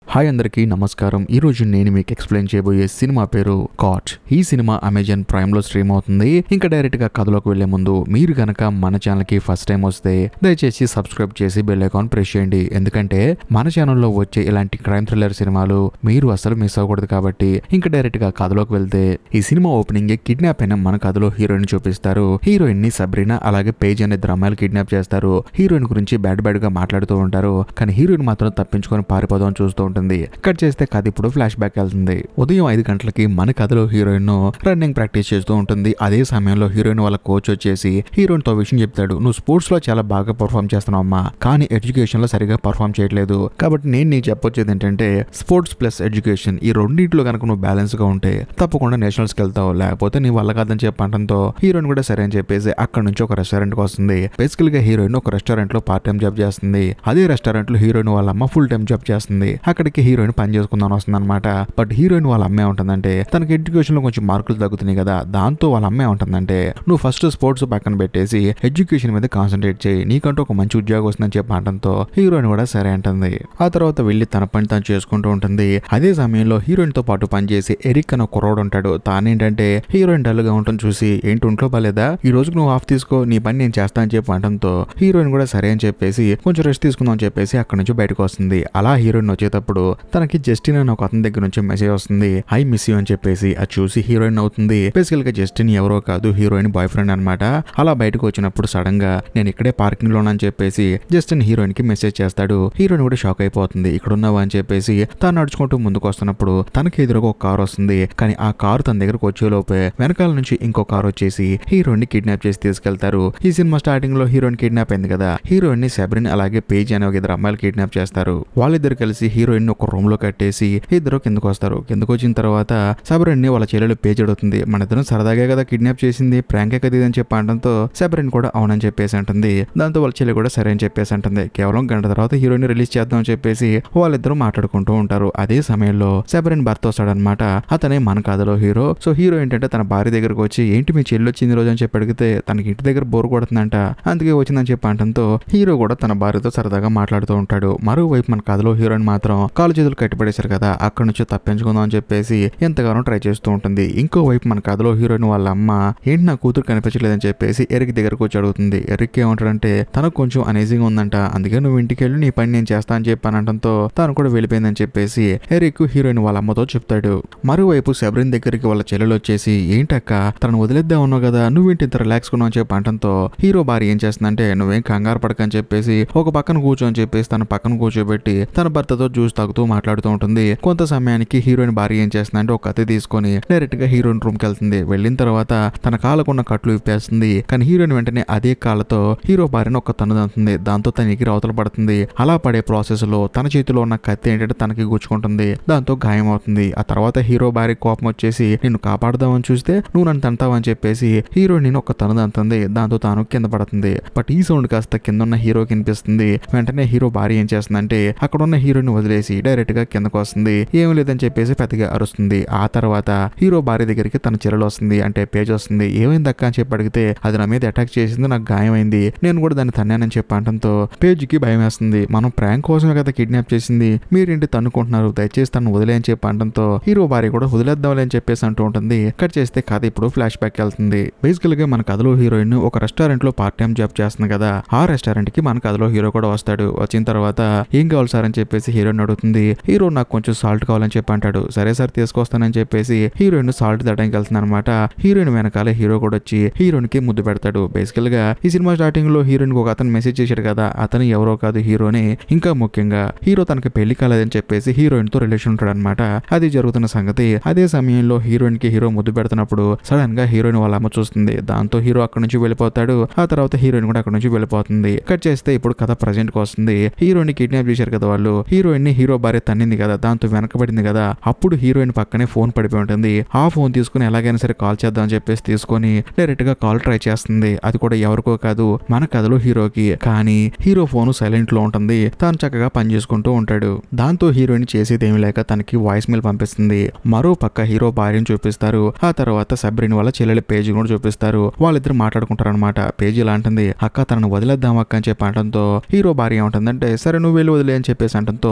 hi అందరికీ నమస్కారం ఈ రోజు నేను మీకు ఎక్స్ప్లెయిన్ చేయబోయే సినిమా పేరు కాట్ ఈ సినిమా అమెజాన్ ప్రైమ్ లో స్ట్రీమ్ అవుతుంది ఇంకా డైరెక్ట్ గా కథలోకి వెళ్లే ముందు మీరు గనక మన ఛానల్ కి ఫస్ట్ టైం వస్తే దయచేసి సబ్స్క్రైబ్ చేసి బెల్ ఐకాన్ ప్రెస్ చేయండి ఎందుకంటే మన ఛానల్లో వచ్చే ఇలాంటి క్రైమ్ థ్రిల్లర్ సినిమాలు మీరు అసలు మిస్ అవ్వకూడదు కాబట్టి ఇంకా డైరెక్ట్ గా కథలోకి వెళ్తే ఈ సినిమా ఓపెనింగ్ కిడ్నాప్ అయిన మన కథలో హీరోయిన్ చూపిస్తారు హీరోయిన్ ని సబ్రీనా అలాగే పేజ్ అనే ఇద్దరు అమ్మాయిలు కిడ్నాప్ చేస్తారు హీరోయిన్ గురించి బ్యాడ్ బ్యాడ్ గా మాట్లాడుతూ ఉంటారు కానీ హీరోయిన్ మాత్రం తప్పించుకొని పారిపోదాం చూస్తూ ఉంటుంది కట్ చేస్తే కథ ఇప్పుడు ఫ్లాష్ బ్యాక్ వెళ్తుంది ఉదయం ఐదు గంటలకి మన కథలో హీరోయిన్ రన్నింగ్ ప్రాక్టీస్ చేస్తూ ఉంటుంది అదే సమయంలో హీరోయిన్ వాళ్ళ కోచ్ వచ్చేసి హీరోయిన్ తో విషయం చెప్తాడు నువ్వు స్పోర్ట్స్ లో చాలా బాగా పర్ఫామ్ చేస్తున్నావు అమ్మా కానీ ఎడ్యుకేషన్ లో సరిగా పర్ఫామ్ చేయట్లేదు కాబట్టి నేను నీకు చెప్పొచ్చేది ఏంటంటే స్పోర్ట్స్ ప్లస్ ఎడ్యుకేషన్ ఈ రెండింటిలో కనుక నువ్వు బ్యాలెన్స్ గా ఉంటే తప్పకుండా నేషనల్స్ కి వెళ్తావు లేకపోతే నీ వల్ల కాదని చెప్పడంతో హీరోయిన్ కూడా సరే అని చెప్పేసి అక్కడ నుంచి ఒక రెస్టారెంట్ కి వస్తుంది బేసికల్ గా హీరోయిన్ ఒక రెస్టారెంట్ లో పార్ట్ టైం జాబ్ చేస్తుంది అదే రెస్టారెంట్ లో హీరోయిన్ వాళ్ళ అమ్మ ఫుల్ టైం జాబ్ చేస్తుంది అక్కడికి హీరోయిన్ పని చేసుకుందాం వస్తుంది అనమాట బట్ హీరోయిన్ వాళ్ళ అమ్మే ఉంటుందంటే తనకి ఎడ్యుకేషన్ లో కొంచెం మార్కులు తగ్గుతున్నాయి కదా దాంతో వాళ్ళ అమ్మే ఉంటుందంటే నువ్వు ఫస్ట్ స్పోర్ట్స్ పక్కన పెట్టేసి ఎడ్యుకేషన్ మీద కాన్సన్ట్రేట్ చేయి నీకంటూ ఒక మంచి ఉద్యోగం వస్తుందని చెప్పడంతో హీరోయిన్ కూడా సరే అంటుంది ఆ తర్వాత వెళ్ళి తన పని తను చేసుకుంటూ ఉంటుంది అదే సమయంలో హీరోయిన్ తో పాటు పనిచేసి ఎరిక్ అనే కుర్రోడు ఉంటాడు తానేంటంటే హీరోయిన్ డల్ గా ఉంటుంది చూసి ఏంటి ఒంట్లో బాలేదా ఈ రోజుకి నువ్వు ఆఫ్ తీసుకో నీ పని నేను చేస్తా అని చెప్పి అనడంతో హీరోయిన్ కూడా సరే అని చెప్పేసి కొంచెం రెస్ట్ తీసుకుందాం అని చెప్పేసి అక్కడ నుంచి బయటకు వస్తుంది అలా హీరోయిన్ వచ్చేటప్పుడు తనకి జస్టిన్ అనే ఒక అతని దగ్గర నుంచి మెసేజ్ వస్తుంది ఐ మిస్ యూ అని చెప్పేసి అది చూసి హీరోయిన్ అవుతుంది బేసికల్ గా జస్టిన్ ఎవరో కాదు హీరోయిన్ బాయ్ ఫ్రెండ్ అనమాట అలా బయటకు వచ్చినప్పుడు సడన్ గా నేను ఇక్కడే పార్కింగ్ లోనని చెప్పేసి జస్టిన్ హీరోయిన్ కి మెసేజ్ చేస్తాడు హీరోయిన్ కూడా షాక్ అయిపోతుంది ఇక్కడ ఉన్నావా అని చెప్పేసి తాను నడుచుకుంటూ ముందుకు వస్తున్నప్పుడు తనకి ఎదురుగా ఒక కార్ వస్తుంది కానీ ఆ కారు తన దగ్గరకు వచ్చేలోపే వెనకాల నుంచి ఇంకో కార్ వచ్చేసి హీరోయిన్ ని కిడ్నాప్ చేసి తీసుకెళ్తారు ఈ సినిమా స్టార్టింగ్ లో హీరోయిన్ కిడ్నాప్ అయింది కదా హీరోయిన్ ని సెబ్రిన్ అలాగే పేజ్ అనే ఒక ఇద్దరు అమ్మాయిలు కిడ్నాప్ చేస్తారు వాళ్ళిద్దరు కలిసి హీరోయిన్ ని ఒక రూమ్ లో కట్టేసి ఇద్దరు కిందకు వస్తారు కిందకు వచ్చిన తర్వాత సబరిన్ ని వాళ్ళ చెల్లెలు పేజ్ అడుగుతుంది మన ఇద్దరం సరదాగా కదా కిడ్నాప్ చేసింది ప్రాంకే కదా ఇది అని చెప్పి అనడంతో సబరిన్ కూడా అవునని చెప్పేసి అంటుంది దాంతో వాళ్ళ చెల్లి కూడా సరే అని చెప్పేసి అంటుంది కేవలం గంట తర్వాత హీరోయిన్ రిలీజ్ చేద్దాం అని చెప్పేసి వాళ్ళిద్దరూ మాట్లాడుకుంటూ ఉంటారు అదే సమయంలో సబరిన్ భర్త వస్తాడనమాట అతనే మన కథలో హీరో సో హీరో ఏంటంటే తన భార్య దగ్గరకు వచ్చి ఏంటి మీ చెల్లి వచ్చింది రోజు అని చెప్పి అడిగితే తనకి ఇంటి దగ్గర బోర్ కొడుతుందంట అందుకే వచ్చిందని చెప్పి అనడంతో హీరో కూడా తన భార్యతో సరదాగా మాట్లాడుతూ ఉంటాడు మరోవైపు మన కథలో హీరోయిన్ మాత్రం కాలు చేతులు కట్టిపడేశారు కదా అక్కడ నుంచి తప్పించుకుందాం అని చెప్పేసి ఎంతగానో ట్రై చేస్తూ ఉంటుంది ఇంకోవైపు మన కథలో హీరోయిన్ వాళ్ళ అమ్మ ఏంటి నా కూతురు కనిపించలేదని చెప్పేసి ఎరిక్ దగ్గరకు వచ్చి అడుగుతుంది ఎరిక్ ఏమంటాడంటే తనకు కొంచెం అనేజింగ్ ఉందంట అందుకే నువ్వు ఇంటికి వెళ్ళి నీ పని నేను చేస్తా అని చెప్పి అనడంతో తాను కూడా వెళ్ళిపోయిందని చెప్పేసి ఎరిక్ హీరోయిన్ వాళ్ళ అమ్మతో చెప్తాడు మరోవైపు సెబ్రిన్ దగ్గరికి వాళ్ళ చెల్లెలు వచ్చేసి ఏంటక్క తనను వదిలేద్దాం ఉన్నావు కదా నువ్వేంటి ఇంత రిలాక్స్ కొన్నావు అని చెప్పి అంటంతో హీరో భార్య ఏం చేస్తుందంటే నువ్వేం కంగారు పడకని చెప్పేసి ఒక పక్కన కూర్చొని చెప్పేసి తన పక్కన కూర్చోబెట్టి తన భర్తతో జ్యూస్ తాగుతూ మాట్లాడుతూ ఉంటుంది కొంత సమయానికి హీరోయిన్ భార్య ఏం చేస్తుందంటే ఒక కత్తి తీసుకొని డైరెక్ట్ గా హీరోయిన్ రూమ్ కి వెళ్తుంది వెళ్ళిన తర్వాత తన కాళ్ళకున్న కట్లు విప్పేస్తుంది కానీ హీరోయిన్ వెంటనే అదే కాళ్ళతో హీరో భార్యను ఒక తను దంతుంది దాంతో తన ఎగిరి అవతల పడుతుంది అలా పడే ప్రాసెస్ లో తన చేతిలో ఉన్న కత్తి ఏంటంటే తనకి గుచ్చుకుంటుంది దాంతో గాయం అవుతుంది ఆ తర్వాత హీరో భార్య కోపం వచ్చేసి నిన్ను కాపాడదామని చూస్తే నువ్వు నన్ను తంటావని చెప్పేసి హీరోయిన్ నేను ఒక తను దంతుంది దాంతో తాను కింద పడుతుంది బట్ ఈ సౌండ్ కాస్త కింద ఉన్న హీరోకి వినిపిస్తుంది వెంటనే హీరో భార్య ఏం చేస్తుందంటే అక్కడ ఉన్న హీరోని వదిలేసి డైరెక్ట్ గా కిందకు వస్తుంది ఏం లేదని చెప్పేసి పెద్దగా అరుస్తుంది ఆ తర్వాత హీరో భార్య దగ్గరికి తన చెల్లెలు వస్తుంది అంటే పేజ్ వస్తుంది ఏమైంది అక్క అని చెప్పి అడిగితే అది నా మీద అటాక్ చేసింది నాకు గాయమైంది నేను కూడా దాన్ని తన్నానని చెప్పి అనడంతో పేజ్ కి భయం వేస్తుంది మనం ప్రాంక్ కోసమే కదా కిడ్నాప్ చేసింది మీరేంటి తన్నుకుంటున్నారు దయచేసి తను వదిలేయని చెప్పి అనడంతో హీరో భార్య కూడా వదిలేద్దాంలే అని చెప్పేసి అంటూ ఉంటుంది కట్ చేస్తే కథ ఇప్పుడు ఫ్లాష్ బ్యాక్ వెళ్తుంది బేసికల్ గా మన కథలో హీరోయిన్ ఒక రెస్టారెంట్ లో పార్ట్ టైం జాబ్ చేస్తుంది కదా ఆ రెస్టారెంట్ కి మన కథలో హీరో కూడా వస్తాడు వచ్చిన తర్వాత ఏం కావాలి సార్ అని చెప్పేసి హీరోయిన్ అడుగుతుంది హీరో నాకు కొంచెం సాల్ట్ కావాలని చెప్పి అంటాడు సరే సార్ తీసుకొస్తానని చెప్పేసి హీరోయిన్ సాల్ట్ తగ్గడానికి వెళ్తుంది అనమాట హీరోయిన్ వెనకాల హీరో కూడా వచ్చి హీరోయిన్ కి ముద్దు పెడతాడు బేసికల్ గా ఈ సినిమా స్టార్టింగ్ లో హీరోయిన్ ఒక అతను మెసేజ్ చేశాడు కదా అతను ఎవరో కాదు హీరోనే ఇంకా ముఖ్యంగా హీరో తనకి పెళ్లి కాలేదని చెప్పేసి హీరోయిన్ తో రిలేషన్ ఉంటాడు అనమాట అది జరుగుతున్న సంగతి అదే సమయంలో హీరోయిన్ కి హీరో ముద్దు పెడుతున్నప్పుడు సడన్ గా హీరోయిన్ వాళ్ళ అమ్మ చూస్తుంది దాంతో హీరో అక్కడ నుంచి వెళ్ళిపోతాడు ఆ తర్వాత హీరోయిన్ కూడా అక్కడ నుంచి వెళ్ళిపోతుంది కట్ చేస్తే ఇప్పుడు కథ ప్రజెంట్ కి వస్తుంది హీరోయిన్ కిడ్నాప్ చేశారు కదా వాళ్ళు హీరోయిన్ ని హీరో భార్య తన్నింది కదా దాంతో వెనకబడింది కదా అప్పుడు హీరోయిన్ పక్కనే ఫోన్ పడిపోయి ఉంటుంది ఆ ఫోన్ తీసుకుని ఎలాగైనా సరే కాల్ చేద్దాం అని చెప్పేసి తీసుకొని డైరెక్ట్ గా కాల్ ట్రై చేస్తుంది అది కూడా ఎవరికో కాదు మన కథలో హీరోకి కానీ హీరో ఫోన్ సైలెంట్ లో ఉంటుంది తాను చక్కగా పని చేసుకుంటూ ఉంటాడు దాంతో హీరోయిన్ చేసేది ఏమి లేక తనకి వాయిస్ మెయిల్ పంపిస్తుంది మరో పక్క హీరో భార్యను చూపిస్తారు ఆ తర్వాత సబ్రిన్ వాళ్ళ చెల్లెల పేజీ కూడా చూపిస్తారు వాళ్ళిద్దరు మాట్లాడుకుంటారు అనమాట పేజీ ఇలా అంటుంది అక్క తనను వదిలేద్దాం అక్క అని చెప్పి అనడంతో హీరో భార్య ఏమంటుందంటే సరే నువ్వు వెళ్ళి వదిలే అని చెప్పేసి అనడంతో పేజ్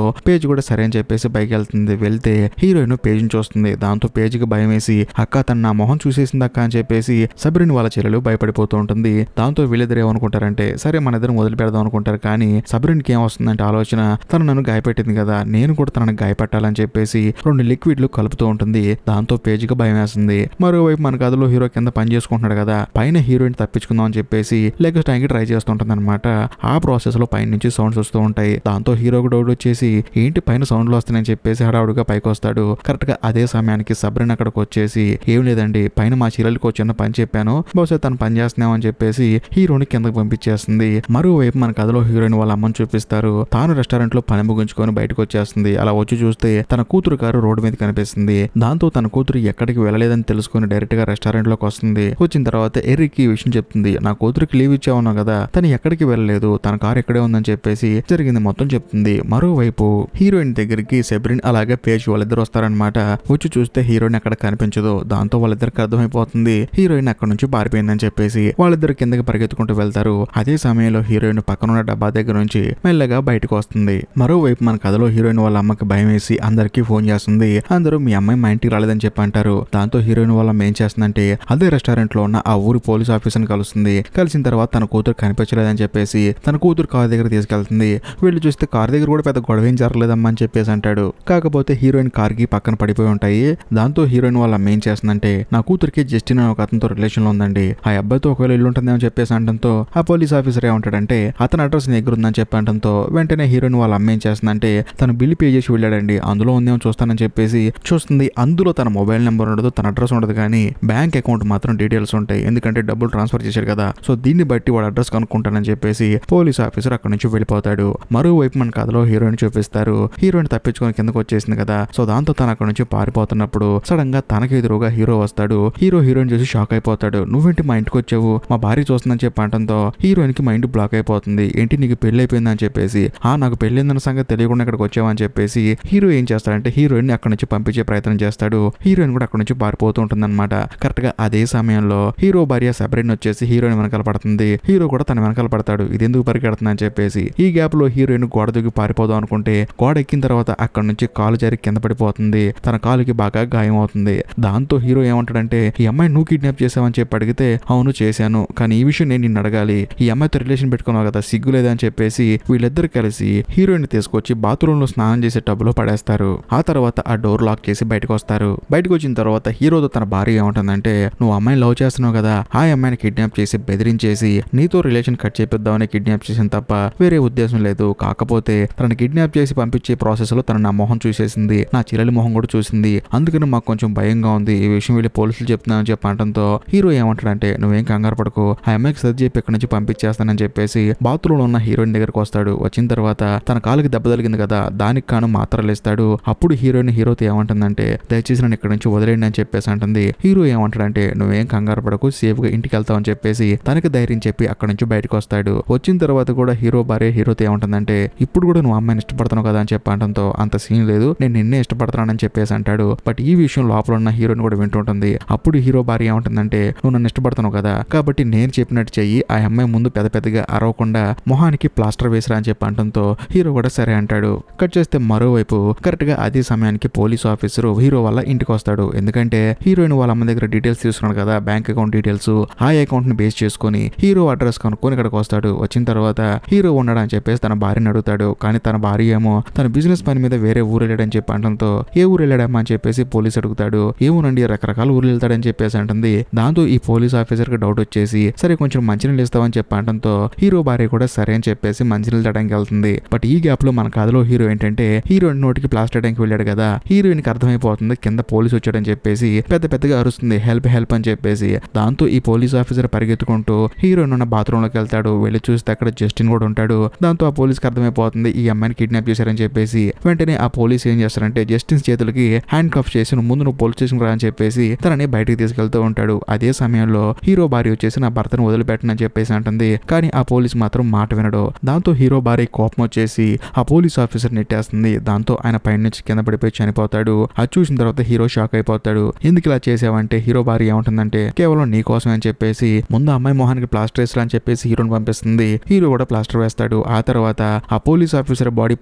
కూడా సరే అని చెప్పేసి పైకి వెళ్తుంది వెళ్తే హీరోయిన్ పేజ్ని చూస్తుంది దాంతో పేజ్కి భయం వేసి అక్క తన నా మొహం చూసేసింది అక్క అని చెప్పేసి సబరిని వాళ్ళ చెల్లెలు భయపడిపోతూ ఉంటుంది దాంతో వీళ్ళిద్దరు ఏమనుకుంటారంటే సరే మన ఇద్దరం వదిలి పెడదాం అనుకుంటారు కానీ సబరిన్కి ఏం వస్తుందంటే ఆలోచన తను నన్ను గాయపెట్టింది కదా నేను కూడా తనని గాయపెట్టాలని చెప్పేసి రెండు లిక్విడ్లు కలుపుతూ ఉంటుంది దాంతో పేజ్కి భయం వేస్తుంది మరోవైపు మన కథలో హీరో కింద పని చేసుకుంటున్నాడు కదా పైన హీరోయిన్ తప్పించుకుందాం అని చెప్పేసి లెగ్ టైంకి ట్రై చేస్తుంటుంది అనమాట ఆ ప్రాసెస్ లో పైన నుంచి సౌండ్స్ వస్తూ ఉంటాయి దాంతో హీరోకి డౌట్ వచ్చేసి ఏంటి పైన సౌండ్లు వస్తున్నాయని చెప్పేసి హడావుడిగా పైకి వస్తాడు కరెక్ట్ గా అదే సమయానికి సబ్రిన్ అక్కడికి వచ్చేసి ఏం లేదండి పైన మా చీరలకు ఒక చిన్న పని చెప్పాను బహుశా తను పని చేస్తున్నామని చెప్పేసి హీరోని కిందకి పంపించేస్తుంది మరోవైపు మన కథలో హీరోయిన్ వాళ్ళ అమ్మని చూపిస్తారు తాను రెస్టారెంట్ లో పని ముగించుకొని బయటకు వచ్చేస్తుంది అలా వచ్చి చూస్తే తన కూతురు కారు రోడ్డు మీద కనిపిస్తుంది దాంతో తన కూతురు ఎక్కడికి వెళ్ళలేదని తెలుసుకుని డైరెక్ట్ గా రెస్టారెంట్ లోకి వస్తుంది వచ్చిన తర్వాత ఎర్రికి ఈ విషయం చెప్తుంది నా కూతురికి లీవ్ ఇచ్చావున్నావు కదా తను ఎక్కడికి వెళ్ళలేదు తన కారు ఎక్కడే ఉందని చెప్పేసి జరిగింది మొత్తం చెప్తుంది మరోవైపు హీరోయిన్ దగ్గరికి సెబ్రిన్ అలాగే పేజ్ వాళ్ళిద్దరు వస్తారనమాట వచ్చి చూస్తే హీరోయిన్ అక్కడ కనిపించదు దాంతో వాళ్ళిద్దరికి అర్థమైపోతుంది హీరోయిన్ అక్కడ నుంచి పారిపోయిందని చెప్పేసి వాళ్ళిద్దరు కిందకి పరిగెత్తుకుంటూ వెళ్తారు అదే సమయంలో హీరోయిన్ పక్కన ఉన్న డబ్బా దగ్గర నుంచి మెల్లగా బయటకు వస్తుంది మరోవైపు మన కథలో హీరోయిన్ వాళ్ళ అమ్మకి భయం వేసి అందరికీ ఫోన్ చేస్తుంది అందరూ మీ అమ్మాయి మా ఇంటికి రాలేదని చెప్పి అంటారు దాంతో హీరోయిన్ వాళ్ళ అమ్మ ఏం చేస్తుందంటే అదే రెస్టారెంట్ లో ఉన్న ఆ ఊరి పోలీస్ ఆఫీసర్ని కలుస్తుంది కలిసిన తర్వాత తన కూతురు కనిపించలేదని చెప్పేసి తన కూతురు కార్ దగ్గర తీసుకెళ్తుంది వీళ్ళు చూస్తే కార్ దగ్గర కూడా పెద్ద గొడవ ఏం జరగలేదమ్మా అని చెప్పేసి అంటాడు కాకపోతే హీరోయిన్ కార్ కి పక్కన పడిపోయి ఉంటాయి దాంతో హీరోయిన్ వాళ్ళ అమ్మ ఏం చేస్తుందంటే నా కూతురికి జస్టిన్ అనే ఒక అతనితో రిలేషన్ లో ఉందండి ఆ అబ్బాయితో ఒకవేళ ఇల్లు ఉంటుందేమో చెప్పేసి అనడంతో ఆ పోలీస్ ఆఫీసర్ ఏమంటాడంటే అతని అడ్రస్ నీ దగ్గర ఉందని చెప్పి అనడంతో వెంటనే హీరోయిన్ వాళ్ళ అమ్మ ఏం చేస్తుందంటే తను బిల్ పే చేసి వెళ్ళాడండి అందులో ఉందేమో చూస్తానని చెప్పేసి చూస్తుంది అందులో తన మొబైల్ నెంబర్ ఉండదు తన అడ్రస్ ఉండదు కానీ బ్యాంక్ అకౌంట్ మాత్రం డీటెయిల్స్ ఉంటాయి ఎందుకంటే డబ్బులు ట్రాన్స్ఫర్ చేశాడు కదా సో దీన్ని బట్టి వాడు అడ్రస్ కనుక్కుంటానని చెప్పేసి పోలీస్ ఆఫీసర్ అక్కడ నుంచి వెళ్ళిపోతాడు మరోవైపు మన కథలో హీరోయిన్ చూపిస్తారు హీరోయిన్ తప్పించుకొని కిందకు వచ్చేసింది కదా సో దాంతో తను అక్కడ నుంచి పారిపోతున్నప్పుడు సడన్ గా తనకి ఎదురుగా హీరో వస్తాడు హీరో హీరోయిన్ చూసి షాక్ అయిపోతాడు నువ్వేంటి మా ఇంటికి వచ్చావు మా భార్య చూస్తుందని చెప్పి అనడంతో హీరోయిన్ కి మైండ్ బ్లాక్ అయిపోతుంది ఏంటి నీకు పెళ్లి అయిపోయిందని చెప్పేసి ఆ నాకు పెళ్ళిందన్న సంగతి తెలియకుండా ఇక్కడికి వచ్చావని చెప్పేసి హీరో ఏం చేస్తాడంటే హీరోయిన్ అక్కడ నుంచి పంపించే ప్రయత్నం చేస్తాడు హీరోయిన్ కూడా అక్కడ నుంచి పారిపోతూ ఉంటుందన్నమాట కరెక్ట్ గా అదే సమయంలో హీరో భార్య సెపరేట్ వచ్చేసి హీరోయిన్ వెనకాల పడుతుంది హీరో కూడా తన వెనకాల పడతాడు ఇది ఎందుకు పరిగెడుతుంది అని చెప్పేసి ఈ గ్యాప్ లో హీరోయిన్ గోడ దిగి పారిపోదాం అనుకుంటే గోడ ఎక్కిన తర్వాత అక్కడ నుంచి కాలు జారి కింద పడిపోతుంది తన కాలుకి బాగా గాయం అవుతుంది దాంతో హీరో ఏమంటాడంటే ఈ అమ్మాయి నువ్వు కిడ్నాప్ చేసావని చెప్పి అడిగితే అవును చేశాను కానీ ఈ విషయం నేను నిన్ను అడగాలి ఈ అమ్మాయితో రిలేషన్ పెట్టుకున్నావు కదా సిగ్గు లేదని చెప్పేసి వీళ్ళిద్దరు కలిసి హీరోయిన్ తీసుకొచ్చి బాత్రూమ్ లో స్నానం చేసే టబ్లో పడేస్తారు ఆ తర్వాత ఆ డోర్ లాక్ చేసి బయటకు వస్తారు బయటకు వచ్చిన తర్వాత హీరోతో తన భార్య ఏమంటుందంటే నువ్వు అమ్మాయిని లవ్ చేస్తున్నావు కదా ఆ అమ్మాయిని కిడ్నాప్ చేసి బెదిరించేసి నీతో రిలేషన్ కట్ చేపిద్దామని కిడ్నాప్ చేసిన తప్ప వేరే ఉద్దేశం లేదు కాకపోతే తనని కిడ్నాప్ చేసి పంపించే ప్రాసెస్ లో తన నా మొహం చూసేసింది నా చెల్లెలి మొహం కూడా చూసింది అందుకని మాకు కొంచెం భయంగా ఉంది ఈ విషయం వెళ్ళి పోలీసులు చెప్తున్నానని చెప్పి అనడంతో హీరో ఏమంటాడంటే నువ్వేం కంగారు పడకు ఆ అమ్మాయికి సర్ది చెప్పి ఇక్కడి నుంచి పంపించేస్తానని చెప్పేసి బాత్రూమ్ లో ఉన్న హీరోయిన్ దగ్గరకు వస్తాడు వచ్చిన తర్వాత తన కాలుకి దెబ్బ తగిలింది కదా దానికి కాను మాత్రలు ఇస్తాడు అప్పుడు హీరోయిన్ హీరోతో ఏమంటుందంటే దయచేసి నన్ను ఇక్కడి నుంచి వదిలేయండి అని చెప్పేసి అంటుంది హీరో ఏమంటాడంటే నువ్వేం కంగారు పడకు సేఫ్ గా ఇంటికి వెళ్తావు అని చెప్పేసి తనకి ధైర్యం చెప్పి అక్కడి నుంచి బయటకు వస్తాడు వచ్చిన తర్వాత కూడా హీరో భార్య హీరోతో ఏమంటుందంటే ఇప్పుడు కూడా నువ్వు అమ్మాయిని ఇష్టపడుతున్నావు కదా అని చెప్పి అనడంతో అంత సీన్ లేదు నేను నిన్నే ఇష్టపడుతున్నానని చెప్పేసి అంటాడు బట్ ఈ విషయం లోపల ఉన్న హీరోని కూడా వింటుంటుంది అప్పుడు హీరో భార్య ఏమంటుందంటే నువ్వు నన్ను ఇష్టపడుతున్నావు కదా కాబట్టి నేను చెప్పినట్టు చెయ్యి ఆ అమ్మాయి ముందు పెద్ద పెద్దగా అరవకుండా మొహానికి ప్లాస్టర్ వేసిరా అని చెప్పి అనడంతో హీరో కూడా సరే అంటాడు కట్ చేస్తే మరోవైపు కరెక్ట్ గా అదే సమయానికి పోలీస్ ఆఫీసర్ హీరో వల్ల ఇంటికి వస్తాడు ఎందుకంటే హీరోయిన్ వాళ్ళ అమ్మ దగ్గర డీటెయిల్స్ తీసుకున్నాడు కదా బ్యాంక్ అకౌంట్ డీటెయిల్స్ ఆ అకౌంట్ ని బేస్ చేసుకొని హీరో అడ్రస్ కనుక్కొని ఇక్కడికి వస్తాడు వచ్చిన తర్వాత హీరో ఉన్నాడు అని చెప్పేసి తన భార్యని అడుగుతాడు కానీ తన భార్య ఏమో తన బిజినెస్ పని మీద వేరే ఊరు వెళ్ళాడని చెప్పి అనడంతో ఏ ఊరు వెళ్ళాడమ్మా అని చెప్పేసి పోలీస్ అడుగుతాడు ఏమోనండి రకరకాల ఊర్లు వెళ్తాడని చెప్పేసి అంటుంది దాంతో ఈ పోలీస్ ఆఫీసర్ కి డౌట్ వచ్చేసి సరే కొంచెం మంచినీళ్ళు ఇస్తావని చెప్పి అనడంతో హీరో భార్య కూడా సరే అని చెప్పేసి మంచినీళ్ళు తడానికి వెళ్తుంది బట్ ఈ గ్యాప్ లో మన కథలో హీరో ఏంటంటే హీరోయిన్ నోటికి ప్లాస్టర్ ట్యాంక్ వెళ్ళాడు కదా హీరోయిన్ కి అర్థమైపోతుంది కింద పోలీస్ వచ్చాడని చెప్పేసి పెద్ద పెద్దగా అరుస్తుంది హెల్ప్ హెల్ప్ అని చెప్పేసి దాంతో ఈ పోలీస్ ఆఫీసర్ పరిగెత్తుకుంటూ హీరోయిన్ ఉన్న బాత్రూమ్ లోకి వెళ్తాడు వెళ్ళి చూస్తే అక్కడ జస్టిన్ కూడా ఉంటాడు దాంతో ఆ పోలీస్ కి అర్థమైపోతుంది ఈ అమ్మాయిని కిడ్నాప్ చేశారని చెప్పేసి వెంటనే ఆ పోలీస్ ఏం చేస్తారంటే జస్టిన్ చేతులకి హ్యాండ్ కఫ్ చేసి నువ్వు ముందు నువ్వు పోలీస్ స్టేషన్ రా అని చెప్పేసి తనని బయటికి తీసుకెళ్తూ ఉంటాడు అదే సమయంలో హీరో భార్య వచ్చేసి నా భర్తను వదిలిపెట్టనని చెప్పేసి అంటుంది కానీ ఆ పోలీస్ మాత్రం మాట వినడు దాంతో హీరో భార్య కోపం వచ్చేసి ఆ పోలీస్ ఆఫీసర్ నెట్టేస్తుంది దాంతో ఆయన పైన నుంచి కింద పడిపోయి చనిపోతాడు అది చూసిన తర్వాత హీరో షాక్ అయిపోతాడు ఎందుకు ఇలా చేసావంటే హీరో భార్య ఏమంటుందంటే కేవలం నీ కోసమే అని చెప్పేసి ముందు అమ్మాయి మొహానికి ప్లాస్టర్ వేసరా అని చెప్పేసి హీరోని పంపిస్తుంది హీరో కూడా ప్లాస్టర్ వేస్తాడు ఆ తర్వాత ఆ పోలీస్ ఆఫీసర్ బాడీ పూడ్చి పెడదాం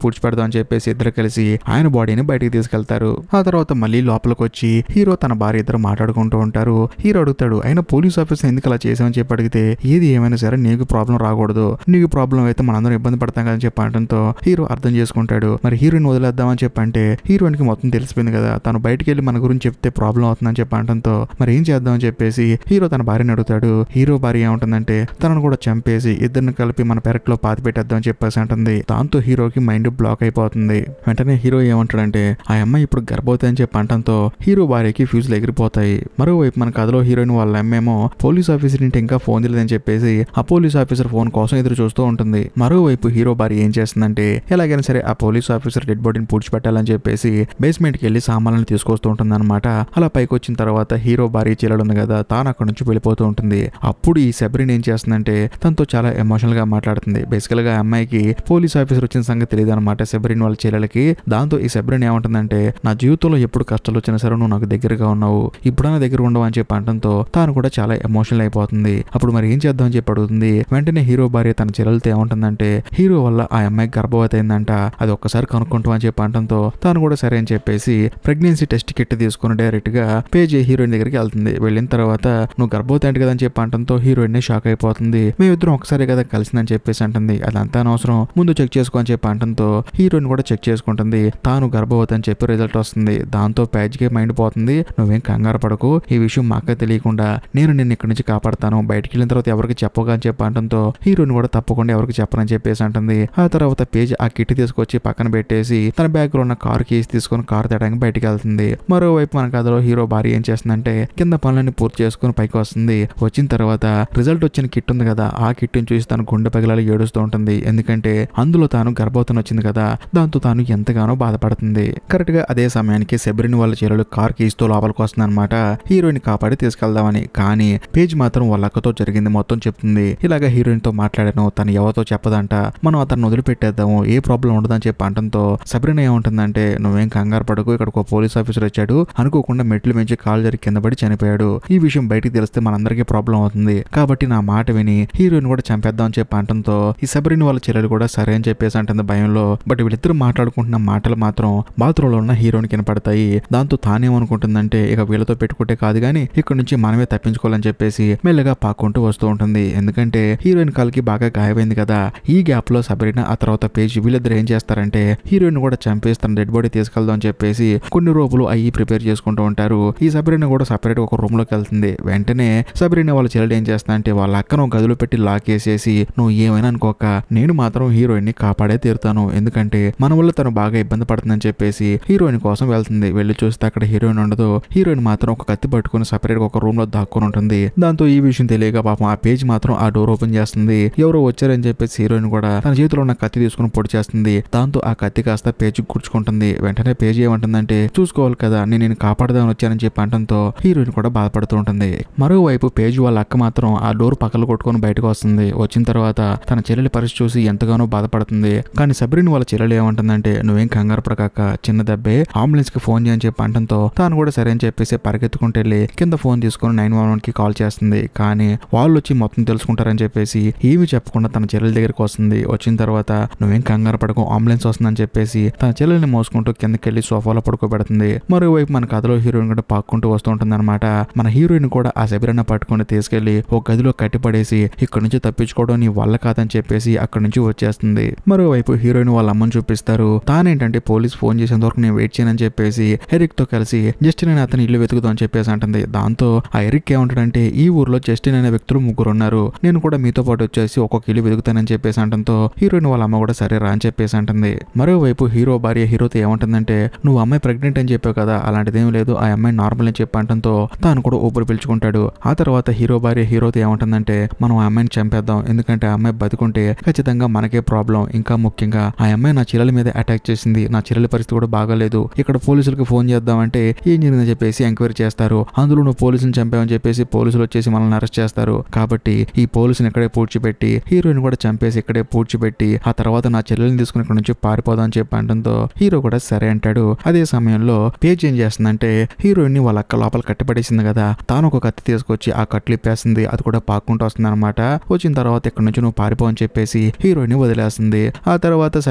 అని చెప్పేసి ఇద్దరు కలిసి ఆయన బాడీని బయటికి తీసుకెళ్తారు ఆ తర్వాత మళ్ళీ లోపలికి వచ్చి హీరో తన భార్య ఇద్దరు మాట్లాడుకుంటూ ఉంటారు హీరో అడుగుతాడు ఆయన పోలీస్ ఆఫీసర్ ఎందుకు అలా చేసామని చెప్పి అడిగితే ఏది ఏమైనా సరే నీకు ప్రాబ్లం రాకూడదు నీకు ప్రాబ్లం అయితే మనందరం ఇబ్బంది పడతాం కదా అని చెప్పి అనడంతో హీరో అర్థం చేసుకుంటాడు మరి హీరోయిన్ వదిలేద్దామని చెప్పంటే హీరోయిన్ కి మొత్తం తెలిసిపోయింది కదా తను బయటికి వెళ్ళి మన గురించి చెప్తే ప్రాబ్లం అవుతుందని చెప్పి అనడంతో మరి ఏం చేద్దామని చెప్పేసి హీరో తన భార్యని అడుగుతాడు హీరో భార్య ఏముంటుందంటే తనను కూడా చంపేసి ఇద్దరిని కలిపి మన పెరట్లో పాతి పెట్టేద్దామని చెప్పేసి అంటుంది దాంతో హీరోకి మైండ్ బ్లాక్ అయిపోతుంది వెంటనే హీరో ఏమంటాడంటే ఆ అమ్మాయి ఇప్పుడు గర్భవతి అని చెప్పి అనడంతో హీరో భార్యకి ఫ్యూజులు ఎగిరిపోతాయి మరోవైపు మన కథలో హీరోయిన్ వాళ్ళ అమ్మేమో పోలీస్ ఆఫీసర్ ఇంటి ఇంకా ఫోన్ చేయలేదని చెప్పేసి ఆ పోలీస్ ఆఫీసర్ ఫోన్ కోసం ఎదురు చూస్తూ ఉంటుంది మరోవైపు హీరో భార్య ఏం చేస్తుందంటే ఎలాగైనా సరే ఆ పోలీస్ ఆఫీసర్ డెడ్ బాడీని పూడ్చిపెట్టాలని చెప్పేసి బేస్మెంట్కి వెళ్ళి సామాన్లను తీసుకొస్తూ ఉంటుంది అనమాట అలా పైకి వచ్చిన తర్వాత హీరో భార్య చీలడు ఉంది కదా తాను అక్కడ నుంచి వెళ్ళిపోతూ ఉంటుంది అప్పుడు ఈ సెబ్రిన్ ఏం చేస్తుందంటే తనతో చాలా ఎమోషనల్ గా మాట్లాడుతుంది బేసికల్ గా ఆ అమ్మాయికి పోలీస్ ఆఫీసర్ వచ్చిన సంగతి తెలియదు అనమాట సెబ్రిన్ వాళ్ళ చెల్లెలకి దాంతో ఈ సెబ్రిన్ ఏమంటుందంటే నా జీవితంలో ఎప్పుడు కష్టాలు వచ్చినా సరే నువ్వు నాకు దగ్గరగా ఉన్నావు ఇప్పుడు నా దగ్గర ఉండవు అని చెప్పి అనడంతో తాను కూడా చాలా ఎమోషనల్ అయిపోతుంది అప్పుడు మరి ఏం చేద్దాం అని చెప్పి అడుగుతుంది వెంటనే హీరో భార్య తన చెల్లెలతో ఏమంటుందంటే హీరో వల్ల ఆ అమ్మాయికి గర్భవతి అయిందంట అది ఒక్కసారి కనుక్కుంటాం అని చెప్పి అనడంతో తాను కూడా సరే అని చెప్పేసి ప్రెగ్నెన్సీ టెస్ట్ కిట్ తీసుకుని డైరెక్ట్ గా పేజ్ హీరోయిన్ దగ్గరికి వెళ్తుంది వెళ్ళిన తర్వాత నువ్వు గర్భవతి అంటే కదా అని చెప్పి అనడంతో హీరోయిన్ షాక్ అయిపోతుంది మేమిద్దరం ఒకసారి కదా కలిసిందని చెప్పేసి అంటుంది అదంతా అనవసరం ముందు చెక్ చేసుకో అని చెప్పి అనడంతో హీరోయిన్ కూడా చెక్ చేసుకుంటుంది తాను గర్భవతి అని చెప్పి రిజల్ట్ వస్తుంది దాంతో పేజ్కి మైండ్ పోతుంది నువ్వేం కంగారు పడకు ఈ విషయం మాకే తెలియకుండా నేను నిన్ను ఇక్కడి నుంచి కాపాడతాను బయటికి వెళ్ళిన తర్వాత ఎవరికి చెప్పగా అని చెప్పి అనడంతో హీరోయిన్ కూడా తప్పకుండా ఎవరికి చెప్పనని చెప్పేసి అంటుంది ఆ తర్వాత పేజ్ ఆ కిట్ తీసుకొచ్చి పక్కన పెట్టేసి తన బ్యాగ్ లో ఉన్న కార్ కీస్ తీసుకొని కార్ తేడానికి బయటికి వెళ్తుంది మరోవైపు మన కథలో హీరో భార్య ఏం చేస్తుందంటే కింద పనులన్నీ పూర్తి చేసుకుని పైకి వస్తుంది వచ్చిన తర్వాత రిజల్ట్ వచ్చిన కిట్ ఉంది కదా ఆ కిట్ చూసి తన గుండె పగిలాలి ఏడుస్తూ ఉంటుంది ఎందుకంటే అందులో తాను గర్భవతం వచ్చింది కదా దాంతో తాను ఎంతగానో బాధపడుతుంది కరెక్ట్ గా అదే సమయానికి సెబ్రిన్ వాళ్ళ చీరలు కార్ కీస్తో లోపలికి వస్తుంది అనమాట హీరోయిన్ కాపాడి తీసుకెళ్దామని కానీ పేజ్ మాత్రం వాళ్ళ అక్కతో జరిగింది మొత్తం చెప్తుంది ఇలాగ హీరోయిన్ తో మాట్లాడాను తను ఎవరితో చెప్పదంట మనం అతను వదిలిపెట్టేద్దాము ఏ ప్రాబ్లం ఉండదని చెప్పి అంటంతో సబ్రిన ఏముంటుందంటే నువ్వేం కంగారు పడకు ఇక్కడ ఒక పోలీస్ ఆఫీసర్ వచ్చాడు అనుకోకుండా మెట్లు మించి కాలు జరిగి కింద పడి చనిపోయాడు ఈ విషయం బయటికి తెలిస్తే మనందరికీ ప్రాబ్లం అవుతుంది కాబట్టి నా మాట విని హీరోయిన్ కూడా చంపేద్దాం అని చెప్పి అంటంతో ఈ సబరిన్ వాళ్ళ చెల్లెలు కూడా సరే అని చెప్పేసి అంటుంది భయంలో బట్ వీళ్ళిద్దరు మాట్లాడుకుంటున్న మాటలు మాత్రం బాత్రూమ్ లో ఉన్న హీరోయిన్ కనపడతాయి దాంతో తానేమనుకుంటుందంటే ఇక వీళ్ళతో పెట్టుకుంటే కాదు కానీ ఇక్కడ నుంచి మనమే తప్పించుకోవాలని చెప్పేసి మెల్లగా పాక్కుంటూ వస్తూ ఉంటుంది ఎందుకంటే హీరోయిన్ కాలికి బాగా గాయమైంది కదా ఈ గ్యాప్ లో సబరిన ఆ తర్వాత పేజ్ వీళ్ళిద్దరు ఏం చేస్తారంటే హీరోయిన్ కూడా చంపేసి తన డెడ్ బాడీ తీసుకెళ్దాం అని చెప్పేసి కొన్ని రోజులు అయ్యి ప్రిపేర్ చేసుకుంటూ ఉంటారు ఈ సబరిన కూడా సపరేట్ ఒక రూమ్ లోకి వెళ్తుంది వెంటనే సబరిన వాళ్ళ చెల్లెలు ఏం చేస్తా అంటే వాళ్ళ అక్కను ఒక గదిలో పెట్టి లాక్ వేసేసి నువ్వు ఏమైనా అనుకోక నేను మాత్రం హీరోయిన్ ని కాపాడే తీరుతాను ఎందుకంటే మన వల్ల తను బాగా ఇబ్బంది పడుతుందని చెప్పేసి హీరోయిన్ కోసం వెళ్తుంది వెళ్ళి చూస్తే అక్కడ హీరోయిన్ ఉండదు హీరోయిన్ మాత్రం ఒక కత్తి పట్టుకుని సపరేట్ ఒక రూమ్ లో దాక్కుని ఉంటుంది దాంతో ఈ విషయం తెలియక పాపం ఆ పేజ్ మాత్రం ఆ డోర్ ఓపెన్ చేస్తుంది ఎవరో వచ్చారని చెప్పేసి హీరోయిన్ కూడా తన చేతిలో ఉన్న కత్తి తీసుకుని పొడి చేస్తుంది దాంతో ఆ కత్తి కాస్త పేజ్ గుర్చుకుంటుంది వెంటనే పేజ్ ఏమంటుందంటే చూసుకోవాలి కదా నేను నేను కాపాడదామని వచ్చానని చెప్పి అంటంతో హీరోయిన్ కూడా బాధపడుతూ ఉంటుంది మరోవైపు పేజ్ వాళ్ళ అక్క మాత్రం ఆ డోర్ పక్కలు కొట్టుకొని బయటకు వస్తుంది వచ్చిన తర్వాత తన చెల్లెలి పరిస్థితి చూసి ఎంతగానో బాధపడుతుంది కానీ సబ్రిన్ వాళ్ళ చెల్లెలు ఏమంటుందంటే నువ్వేం కంగారు పడకాక చిన్న దెబ్బే అంబులెన్స్ కి ఫోన్ చేయని చెప్పి అంటంతో తాను కూడా సరే అని చెప్పేసి పరిగెత్తుకుంటూ వెళ్ళి కింద ఫోన్ తీసుకొని నైన్ వన్ వన్ కి కాల్ చేస్తుంది కానీ వాళ్ళు వచ్చి మొత్తం తెలుసుకుంటారని చెప్పేసి ఏమి చెప్పకుండా తన చెల్లెల దగ్గరికి వస్తుంది వచ్చిన తర్వాత నువ్వేం కంగారు పడకు అంబులెన్స్ వస్తుందని చెప్పేసి తన చెల్లెల్ని మోసుకుంటూ కిందకి వెళ్ళి సోఫాలో పడుకోబెడుతుంది మరోవైపు మన కథలో హీరోయిన్ కూడా పాక్కుంటూ వస్తూ ఉంటుంది అనమాట మన హీరోయిన్ కూడా ఆ శబరిన పట్టుకొని తీసుకెళ్లి ఒక గదిలో కట్టిపడేసి ఇక్కడ నుంచి తప్పించుకోవడం నీ వల్ల కాదని చెప్పేసి అక్కడ నుంచి వచ్చేస్తుంది మరోవైపు హీరోయిన్ వాళ్ళ అమ్మని చూపిస్తారు తానేంటంటే పోలీస్ ఫోన్ చేసేంత వరకు నేను వెయిట్ చేయనని చెప్పేసి ఎరిక్ తో కలిసి జస్టిన్ అనే అతని ఇల్లు వెతుకుదాం అని చెప్పేసి అంటుంది దాంతో ఆ ఎరిక్ ఏమంటాడంటే ఈ ఊర్లో జస్టిన్ అనే వ్యక్తులు ముగ్గురు ఉన్నారు నేను కూడా మీతో పాటు వచ్చేసి ఒక్కొక్క ఇల్లు వెతుకుతానని చెప్పేసి అంటంతో హీరోయిన్ వాళ్ళ అమ్మ కూడా సరే రా అని చెప్పేసి అంటుంది మరోవైపు హీరో భార్య హీరోతో ఏమంటుందంటే నువ్వు అమ్మాయి ప్రెగ్నెంట్ అని చెప్పావు కదా అలాంటిదేం లేదు ఆ అమ్మాయి నార్మల్ అని చెప్పి అంటంతో తాను కూడా ఊపిరి పీల్చుకుంటాడు ఆ తర్వాత హీరో భార్య హీరోతో ఏమంటుందంటే మనం ఆ అమ్మాయిని చంపేద్దాం ఎందుకంటే ఆ అమ్మాయి బతుకుంటే ఖచ్చితంగా మనకే ప్రాబ్లం ఇంకా ముఖ్యంగా ఆ అమ్మాయి నా చెల్లెల మీద అటాక్ చేసింది నా చెల్లెల పరిస్థితి కూడా బాగాలేదు ఇక్కడ పోలీసులకు ఫోన్ చేద్దామంటే ఏం జరిగిందని చెప్పేసి ఎంక్వైరీ చేస్తారు అందులో నువ్వు పోలీసుని చంపావని చెప్పేసి పోలీసులు వచ్చేసి మనల్ని అరెస్ట్ చేస్తారు కాబట్టి ఈ పోలీసుని ఇక్కడే పూడ్చిపెట్టి హీరోయిన్ కూడా చంపేసి ఇక్కడే పూడ్చిపెట్టి ఆ తర్వాత నా చెల్లెల్ని తీసుకుని ఇక్కడ నుంచి పారిపోదాం అని చెప్పి అంటంతో హీరో కూడా సరే అంటాడు అదే సమయంలో పేజ్ ఏం చేస్తుందంటే హీరోయిన్ ని వాళ్ళ అక్క లోపల కట్టిపడేసింది కదా తాను ఒక కత్తి తీసుకొచ్చి ఆ కట్లు ఇప్పేస్తుంది అది కూడా పాక్కుంటూ వస్తుంది అనమాట వచ్చిన తర్వాత ఇక్కడ నుంచి నువ్వు పారిపో అని చెప్పేసి హీరోయిన్ ని వదిలేస్తుంది ఆ తర్వాత సబ్రీనా వాళ్ళ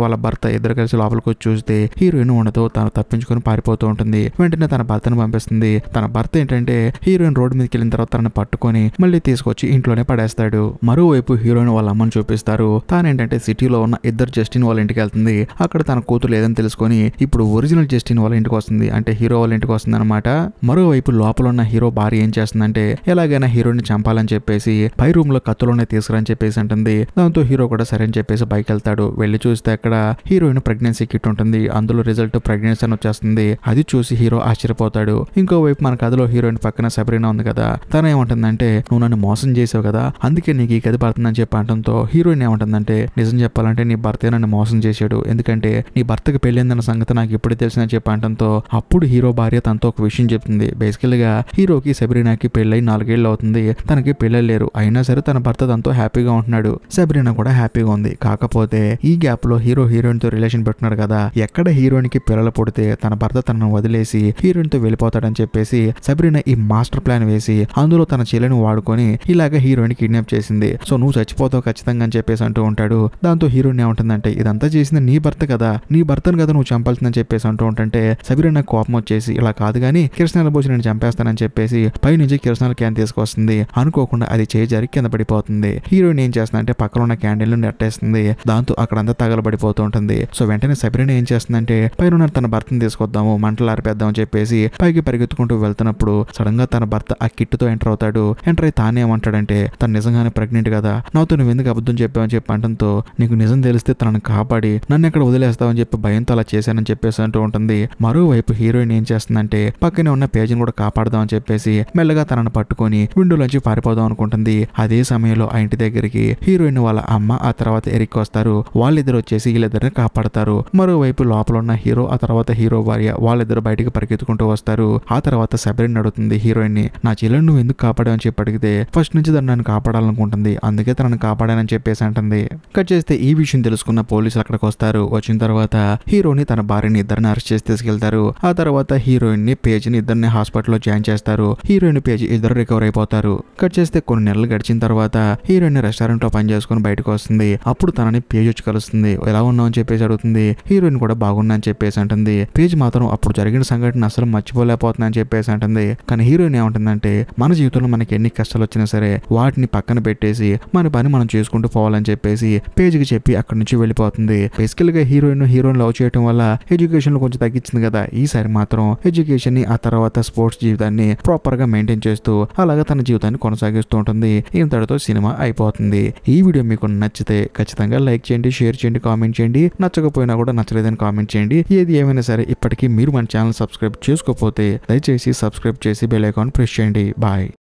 వాళ్ళ భర్త ఇద్దరు కలిసి లోపలికి వచ్చి చూస్తే హీరోయిన్ ఉండదు తను తప్పించుకొని పారిపోతూ ఉంటుంది వెంటనే తన భర్తను పంపిస్తుంది తన భర్త ఏంటంటే హీరోయిన్ రోడ్డు మీదకి వెళ్ళిన తర్వాత తనని పట్టుకొని మళ్ళీ తీసుకొచ్చి ఇంట్లోనే పడేస్తాడు మరోవైపు హీరోయిన్ వాళ్ళ అమ్మని చూపిస్తారు తానేంటంటే సిటీలో ఉన్న ఇద్దరు జస్టిన్ వాళ్ళ ఇంటికి వెళ్తుంది అక్కడ తన కూతురు లేదని తెలుసుకొని ఇప్పుడు ఒరిజినల్ జస్టిన్ వాళ్ళ ఇంటికి వస్తుంది అంటే హీరో వాళ్ళ ఇంటికి వస్తుంది అనమాట మరోవైపు లోపల ఉన్న హీరో భార్య ఏం చేస్తుందంటే ఎలాగైనా హీరోని చంపాలని చెప్పేసి పై రూమ్ లో కత్తులోనే తీసుకురని చెప్పేసి అంటుంది దాంతో హీరో కూడా సరే అని చెప్పేసి బైక్ వెళ్తాడు వెళ్ళి చూస్తే అక్కడ హీరోయిన్ ప్రెగ్నెన్సీ కిట్ ఉంటుంది అందులో రిజల్ట్ ప్రెగ్నెన్సీ అని వచ్చేస్తుంది అది చూసి హీరో ఆశ్చర్యపోతాడు ఇంకోవైపు మన కథలో హీరోయిన్ పక్కన సబరీనా ఉంది కదా తను ఏమంటుందంటే నువ్వు నన్ను మోసం చేసావు కదా అందుకే నీకు ఈ కథ పడుతుందని చెప్పి అనడంతో హీరోయిన్ ఏమంటుందంటే నిజం చెప్పాలంటే నీ భర్తే నన్ను మోసం చేశాడు ఎందుకంటే నీ భర్తకి పెళ్ళిందన్న సంగతి నాకు ఇప్పుడే తెలిసిందని చెప్పి అనడంతో అప్పుడు హీరో భార్య తనతో ఒక విషయం చెప్తుంది బేసికల్ గా హీరోకి సబరీనాకి పెళ్ళై నాలుగేళ్ళు అవుతుంది తనకి పిల్లలు లేరు అయినా సరే తన భర్త తనతో హ్యాపీగా ఉంటున్నాడు సబరీనా కూడా హ్యాపీగా ఉంది కాకపోతే ఈ గ్యాప్ లో హీరో హీరోయిన్ తో రిలేషన్ పెట్టున్నాడు కదా ఎక్కడ హీరోయిన్ కి పిల్లలు పుడితే తన భర్త తనను వదిలేసి హీరోయిన్ తో వెళ్ళిపోతాడని చెప్పేసి సబరీనా ఈ మాస్టర్ ప్లాన్ వేసి అందులో తన చెల్లెని వాడుకొని ఇలాగ హీరోయిన్ కిడ్నాప్ చేసింది సో నువ్వు చచ్చిపోతావు ఖచ్చితంగా అని చెప్పేసి అంటూ ఉంటాడు దాంతో హీరోయిన్ ఏమంటుందంటే ఇదంతా చేసింది నీ భర్త కదా నీ భర్తను కదా నువ్వు చంపాల్సిందని చెప్పేసి అంటూ ఉంటుంటే సబీరన్న కోపం వచ్చేసి ఇలా కాదు కానీ కిరసనాల బోసి నేను చంపేస్తానని చెప్పేసి పై నుంచి కిరసనాల క్యాన్ తీసుకొస్తుంది అనుకోకుండా అది చేయి జరిగి కింద పడిపోతుంది హీరోయిన్ ఏం చేస్తుందంటే పక్కన ఉన్న క్యాండిల్ నెట్టేస్తుంది దాంతో అక్కడంతా తగలబడిపోతూ ఉంటుంది సో వెంటనే సబీరన్ ఏం చేస్తుందంటే పైన ఉన్న తన భర్తను తీసుకొద్దాము మంటలు ఆరిపేద్దాం అని చెప్పేసి పైకి పరిగెత్తుకుంటూ వెళ్తున్నప్పుడు సడన్ గా తన భర్త ఆ కిట్టుతో ఎంటర్ అవుతాడు ఎంటర్ అయి తానేమంటాడంటే తను నిజంగానే ప్రెగ్నెంట్ కదా నాతో నువ్వు ఎందుకు అబద్ధం చెప్పావని చెప్పి అంటంతో నీకు నిజం తెలిస్తే తనను కాపాడి నన్ను ఎక్కడ వదిలేస్తావని చెప్పి భయంతో అలా చేశానని చెప్పేసి అంటూ ఉంటుంది మరోవైపు హీరోయిన్ ఏం చేస్తుందంటే పక్కనే ఉన్న పేజీని కూడా కాపాడదామని చెప్పేసి మెల్లగా తనను పట్టుకొని విండోలోంచి పారిపోదాం అనుకుంటుంది అదే సమయంలో ఆ ఇంటి దగ్గరికి హీరోయిన్ వాళ్ళ అమ్మ ఆ తర్వాత ఎరిక్ వస్తారు వాళ్ళిద్దరు వచ్చేసి వీళ్ళిద్దరిని కాపాడతారు మరోవైపు లోపల ఉన్న హీరో ఆ తర్వాత హీరో భార్య వాళ్ళిద్దరు బయటికి పరిగెత్తుకుంటూ వస్తారు ఆ తర్వాత సబరిన్ అడుగుతుంది హీరోయిన్ ని నా చెల్లెని నువ్వు ఎందుకు కాపాడావని చెప్పి అడిగితే ఫస్ట్ నుంచి తను నన్ను కాపాడాలనుకుంటుంది అందుకే తనను కాపాడానని చెప్పేసి అంటుంది కట్ చేస్తే ఈ విషయం తెలుసుకున్న పోలీసులు అక్కడికి వస్తారు వచ్చిన తర్వాత హీరోని తన భార్యని ఇద్దరిని అరెస్ట్ చేసి తీసుకెళ్తారు ఆ తర్వాత హీరోయిన్ ని పేజ్ని ఇద్దరిని హాస్పిటల్లో జాయిన్ చేస్తారు హీరోయిన్ పేజ్ ఇద్దరు రికవర్ అయిపోతారు కట్ చేస్తే కొన్ని నెలలు గడిచిన తర్వాత హీరోయిన్ రెస్టారెంట్ లో పని చేసుకుని బయటకు వస్తుంది అప్పుడు తనని పేజ్ వచ్చి కలుస్తుంది ఎలా ఉన్నావు అని చెప్పేసి అడుగుతుంది హీరోయిన్ కూడా బాగున్నా అని చెప్పేసి అంటుంది పేజ్ మాత్రం అప్పుడు జరిగిన సంఘటన అసలు మర్చిపోలేకపోతున్నా అని చెప్పేసి అంటుంది కానీ హీరోయిన్ ఏమంటుందంటే మన జీవితంలో మనకి ఎన్ని కష్టాలు వచ్చినా సరే వాటిని పక్కన పెట్టేసి మన పని మనం చేసుకుంటూ పోవాలని చెప్పేసి పేజ్కి చెప్పి అక్కడి నుంచి వెళ్ళిపోతుంది బేసికల్ గా హీరోయిన్ హీరోయిన్ లవ్ చేయడం వల్ల ఎడ్యుకేషన్ లో కొంచెం తగ్గించింది కదా ఈసారి మాత్రం ఎడ్యుకేషన్ ని ఆ తర్వాత స్పోర్ట్స్ జీవితాన్ని ప్రాపర్ గా మెయింటైన్ చేస్తూ అలాగా తన జీవితాన్ని కొనసాగిస్తూ ఉంటుంది ఇంతటితో సినిమా అయిపోతుంది ఈ వీడియో మీకు నచ్చితే ఖచ్చితంగా లైక్ చేయండి షేర్ చేయండి కామెంట్ చేయండి నచ్చకపోయినా కూడా నచ్చలేదని కామెంట్ చేయండి ఏది ఏమైనా సరే ఇప్పటికీ మీరు మన ఛానల్ సబ్స్క్రైబ్ చేసుకోకపోతే దయచేసి సబ్స్క్రైబ్ చేసి బెల్ ఐకాన్ ప్రెస్ చేయండి బాయ్